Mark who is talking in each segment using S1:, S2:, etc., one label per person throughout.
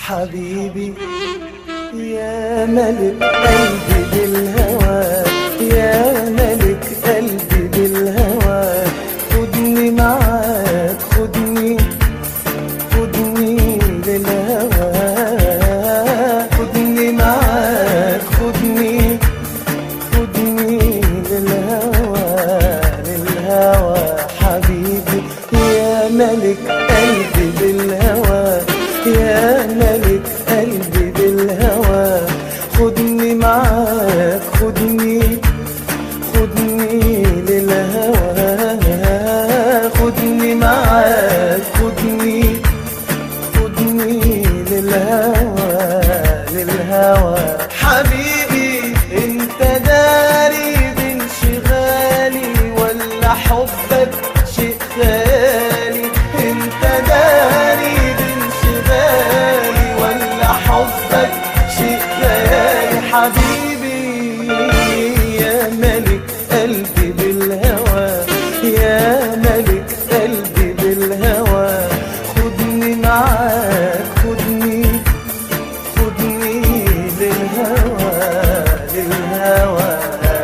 S1: حبيبي يا ملك قلبي بالهوى يا ملك قلبي بالهوى خدني معاك خدني خدني للهوى خدني معاك خدني خدني للهوى للهوى حبيبي يا ملك قلبي بالهوى يا ملك قلبي بالهوى خدني معاك خدني خدني للهوى خدني معاك خدني خدني للهوى للهوى حبيبي انت داري بانشغالي ولا حبك شيء خيالي انت داري بانشغالي ولا حبك شيء خيالي حبيبي يا ملك قلبي بالهوى يا ملك قلبي بالهوى خدني معاك خدني خدني للهوى للهوى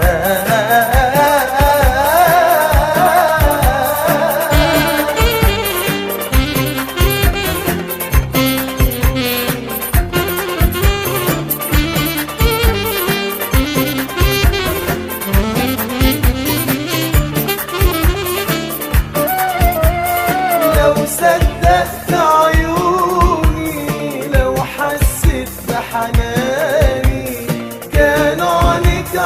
S1: لو صدقت عيوني لو حسيت بحناني كانوا عليك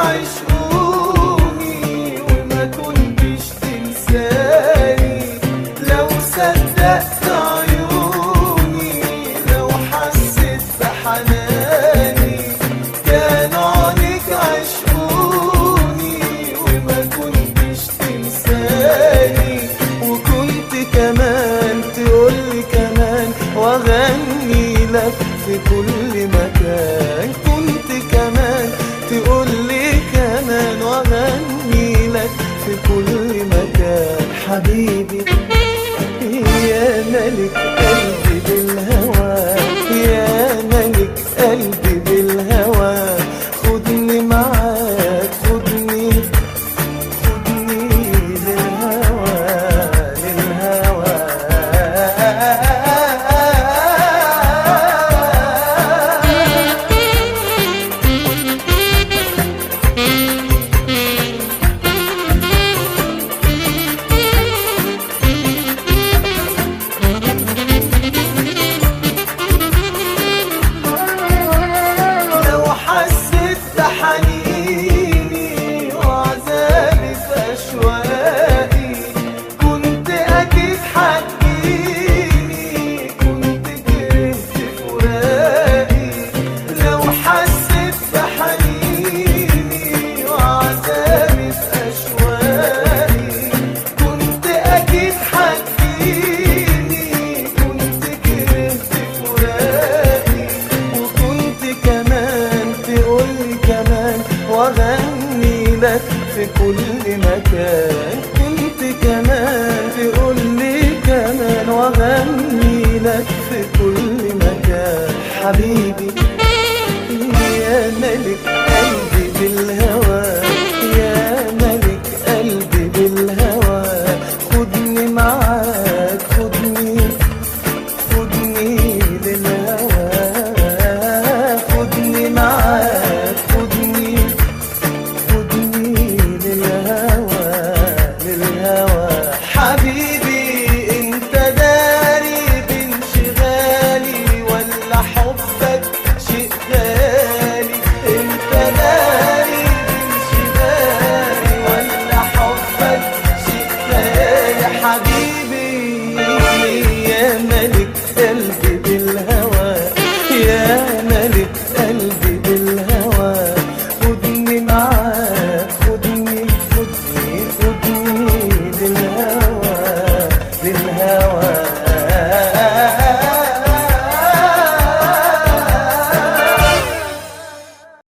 S1: عشقوني وما كنتش تنساني لو صدقت عيوني لو حسيت بحناني كانوا عليك عشقوني وما كنتش تنساني وكنت كمان تقولي كمان واغني لك في كل مكان كنت كمان تقولي كمان واغني لك في كل مكان حبيبي يا ملك قلبي بالهوى يا ملك قلبي بالهوى خدني معاك خدني خدني للهوى للهوى لو حسيت بحنيني وعذابي في أشواقي كنت أكيد حتجيني كنت كرهت فراقي لو حسيت بحنيني وعذابي في أشواقي كنت أكيد حتجيني كنت كرهت فراقي وكنت كمان تقولي كمان واغني لك في كل مكان كنت كمان تقولي كمان واغني لك في كل مكان حبيبي